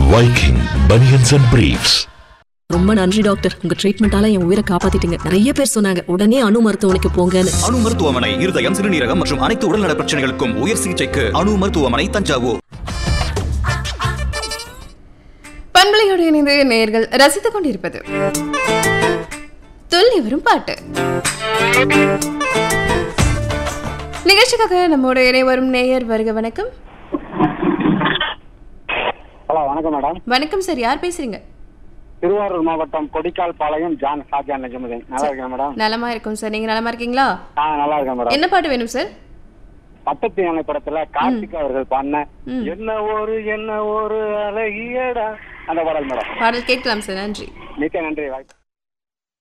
Viking Bunions and Briefs. ரொம்ப நன்றி doctor உங்க ட்ரீட்மெண்டால என் உயிரை காப்பாத்திட்டீங்க நிறைய பேர் சொன்னாங்க உடனே அணு மருத்துவமனைக்கு போங்கன்னு அணு மருத்துவமனை இருதயம் சிறுநீரகம் மற்றும் அனைத்து உடல்நல பிரச்சனைகளுக்கும் உயர் சிகிச்சைக்கு அணு மருத்துவமனை தஞ்சாவூர் பண்பலையோடு இணைந்து நேயர்கள் ரசித்துக் கொண்டிருப்பது துள்ளி வரும் பாட்டு நிகழ்ச்சிக்காக நம்மோட இணை வரும் நேயர் வருக வணக்கம் ஹலோ வணக்கம் மேடம் வணக்கம் சார் யார் பேசுறீங்க திருவாரூர் மாவட்டம் கொடிக்கால் பாளையம் ஜான் ஷாஜான் நஜமுதீன் நல்லா இருக்கேன் மேடம் நலமா இருக்கும் சார் நீங்க நலமா இருக்கீங்களா ஆ நல்லா இருக்கேன் மேடம் என்ன பாட்டு வேணும் சார் பட்டத்து யானை படத்துல கார்த்திக் அவர்கள் பாடின என்ன ஒரு என்ன ஒரு அழகியடா அந்த பாடல் மேடம் பாடல் கேட்கலாம் சார் நன்றி மிக்க நன்றி வாய்ப்பு